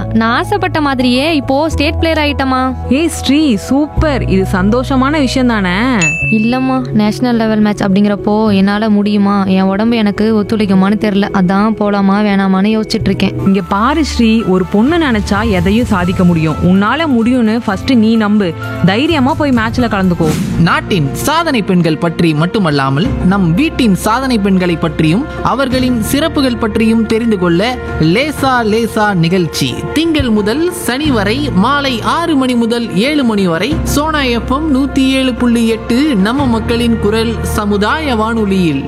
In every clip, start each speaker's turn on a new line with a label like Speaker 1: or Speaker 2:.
Speaker 1: நான் ஆசைப்பட்ட மாதிரியே இப்போ ஸ்டேட் பிளேயர் ஆயிட்டமா
Speaker 2: ஏய் ஸ்ரீ சூப்பர் இது சந்தோஷமான விஷயம் தானே
Speaker 1: இல்லம்மா நேஷனல் லெவல் மேட்ச் அப்படிங்கிறப்போ என்னால முடியுமா என் உடம்பு எனக்கு ஒத்துழைக்குமான்னு தெரியல அதான் போலாமா வேணாமான்னு யோசிச்சுட்டு இருக்கேன்
Speaker 2: இங்க பாரு ஸ்ரீ ஒரு பொண்ணு நினைச்சா எதையும் சாதிக்க முடியும் உன்னால முடியும்னு ஃபர்ஸ்ட் நீ நம்பு தைரியமா போய் மேட்ச்ல கலந்துக்கோ
Speaker 3: நாட்டின் சாதனை பெண்கள் பற்றி மட்டுமல்லாமல் நம் வீட்டின் சாதனை பெண்களை பற்றியும் அவர்களின் சிறப்புகள் பற்றியும் தெரிந்து கொள்ள லேசா லேசா நிகழ்ச்சி திங்கள் முதல் சனி வரை மாலை ஆறு மணி முதல் ஏழு மணி வரை சோனா எஃப்எம் நூத்தி ஏழு புள்ளி எட்டு நம்ம மக்களின் குரல் சமுதாய வானொலியில்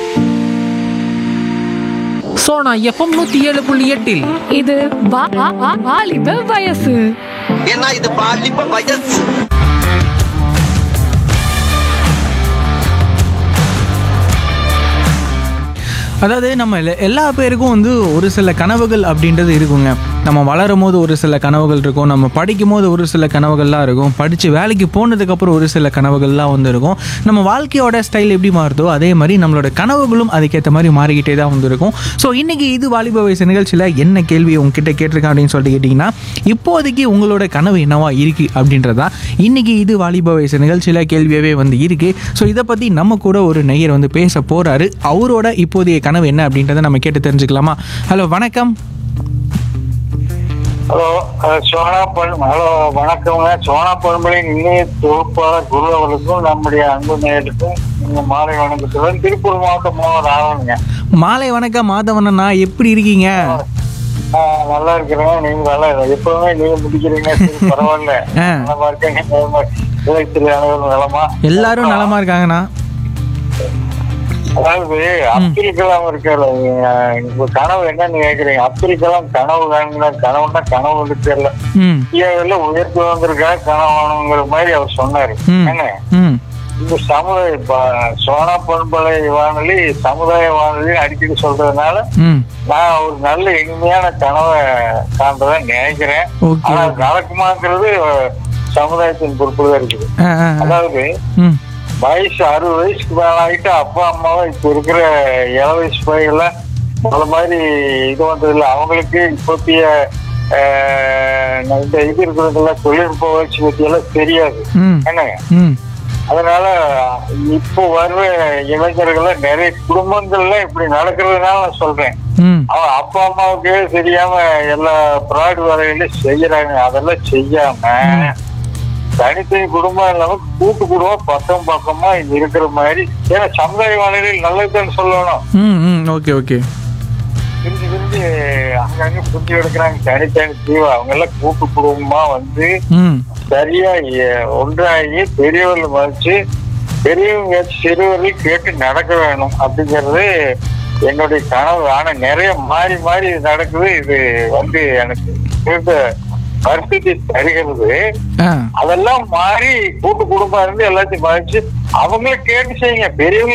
Speaker 3: சோனா எஃப்எம் நூத்தி ஏழு புள்ளி எட்டில்
Speaker 4: இது வா- வா- வா- வாலிப வயசு
Speaker 5: ஏன்னா இது பாலிப்ப வயசு
Speaker 6: அதாவது நம்ம எல்லா- எல்லா பேருக்கும் வந்து ஒரு சில கனவுகள் அப்படின்றது இருக்குங்க நம்ம வளரும் போது ஒரு சில கனவுகள் இருக்கும் நம்ம படிக்கும் போது ஒரு சில கனவுகள்லாம் இருக்கும் படித்து வேலைக்கு போனதுக்கப்புறம் ஒரு சில கனவுகள்லாம் வந்து இருக்கும் நம்ம வாழ்க்கையோட ஸ்டைல் எப்படி மாறுதோ அதே மாதிரி நம்மளோட கனவுகளும் அதுக்கேற்ற மாதிரி மாறிக்கிட்டே தான் வந்து இருக்கும் ஸோ இன்றைக்கி இது வாலிப வயசு நிகழ்ச்சியில் என்ன கேள்வி உங்ககிட்ட கேட்டிருக்கேன் அப்படின்னு சொல்லிட்டு கேட்டிங்கன்னா இப்போதைக்கு உங்களோட கனவு என்னவா இருக்குது அப்படின்றதா இன்றைக்கி இது வாலிப வயசு நிகழ்ச்சியில் கேள்வியாகவே வந்து இருக்குது ஸோ இதை பற்றி நம்ம கூட ஒரு நெய்யர் வந்து பேச போகிறாரு அவரோட இப்போதைய கனவு என்ன அப்படின்றத நம்ம கேட்டு தெரிஞ்சுக்கலாமா ஹலோ வணக்கம்
Speaker 7: ஹலோ அஹ் சோனா பல் ஹலோ வணக்கங்க சோனா பல்மொழியின் இணைய தொகுப்பாளர் குரு அவர்களுக்கும் நம்முடைய அன்பு நேயருக்கும் இந்த மாலை வணக்கத்துடன் திருப்பூர் மாவட்டம் மாவட்ட ஆரம்பிங்க
Speaker 6: மாலை வணக்கம் மாதவனண்ணா எப்படி இருக்கீங்க
Speaker 7: நல்லா இருக்கிறேங்க நீங்க நல்லா எப்பவுமே நீங்க முடிக்கிறீங்க சரி, பரவாயில்ல
Speaker 6: ஆ.
Speaker 7: நலமா இருக்கீங்க நலமா இளைஞர் அனைவரும் நலமா
Speaker 6: எல்லாரும் நலமா இருக்காங்கண்ணா
Speaker 7: அதாவது அப்துல் கலாம் இருக்காரு அஹ் உங்க கனவு என்னன்னு கேக்குறீங்க அப்துல் கலாம் கனவு காணுங்க கனவுன்னா கனவு வந்து தெரியல
Speaker 6: ம்
Speaker 7: இந்தியாவில் உயர்த்து வந்திருக்கா கனவானுங்கிற மாதிரி அவர் சொன்னாரு
Speaker 6: ம்
Speaker 7: என்ன
Speaker 6: ம்
Speaker 7: இந்த சமுதாய ப- சோனா பண்பலை வானொலி சமுதாய வானொலி அடிக்கடி சொல்றதுனால
Speaker 6: ம்
Speaker 7: நான் ஒரு நல்ல இனிமையான கனவை காண்றதா நினைக்கிறேன்
Speaker 6: Okay.
Speaker 7: ஆனா அது நடக்குமாங்கிறது அஹ், சமுதாயத்தின் பொறுப்பு தான் இருக்குது
Speaker 6: ஆ ஆ ஆ.
Speaker 7: அதாவது
Speaker 6: ம்
Speaker 7: வயசு அறுபது வயசுக்கு மேல ஆகிட்டு அப்பா அம்மாவை இப்ப இருக்கிற இள வயசு பையெல்லாம் அந்த மாதிரி இது வந்தது இல்லை அவங்களுக்கு இப்போத்திய அஹ், இந்த இது இருக்கிறதுல தொழில்நுட்ப வளர்ச்சி பத்தி எல்லாம் தெரியாது
Speaker 6: ம்
Speaker 7: என்னங்க
Speaker 6: ம்
Speaker 7: அதனால இப்போ வர்ற இளைஞர்கள நிறைய குடும்பங்கள்ல இப்படி நடக்கிறதுனால நான் சொல்றேன்
Speaker 6: ம்
Speaker 7: அவன் அப்பா அம்மாவுக்கே தெரியாம எல்லா ப்ராட் வேலைகளையும் செய்யறாங்க அதெல்லாம் செய்யாம தனித்தனி குடும்பம் இல்லாம கூட்டு குடும்பம் பக்கம் பக்கமா இங்க இருக்கிற மாதிரி ஏன்னா சமுதாய வானிலையில் நல்லதுன்னு சொல்லணும்
Speaker 6: ம் ம் ஓகே ஓகே
Speaker 7: பிரிஞ்சு பிரிஞ்சு அங்கங்க புரிஞ்சு எடுக்கிறாங்க தனித்தனி தீவா அவங்க எல்லாம் கூட்டு குடும்பமா வந்து
Speaker 6: ம்
Speaker 7: சரியா எ- ஒன்றாகி பெரியவர்கள் மதிச்சு பெரியவங்க சிறுவர்கள் கேட்டு நடக்க வேணும் அப்படிங்கிறது என்னுடைய கனவு ஆனா நிறைய மாறி மாறி இது நடக்குது இது வந்து எனக்கு மிகுந்த வருத்தத்தை தருகிறது
Speaker 6: ஆ
Speaker 7: அதெல்லாம் மாறி கூட்டு குடும்பம் இருந்து எல்லாத்தையும் மதிச்சு அவங்கள கேட்டு செய்யுங்க பெரியவங்க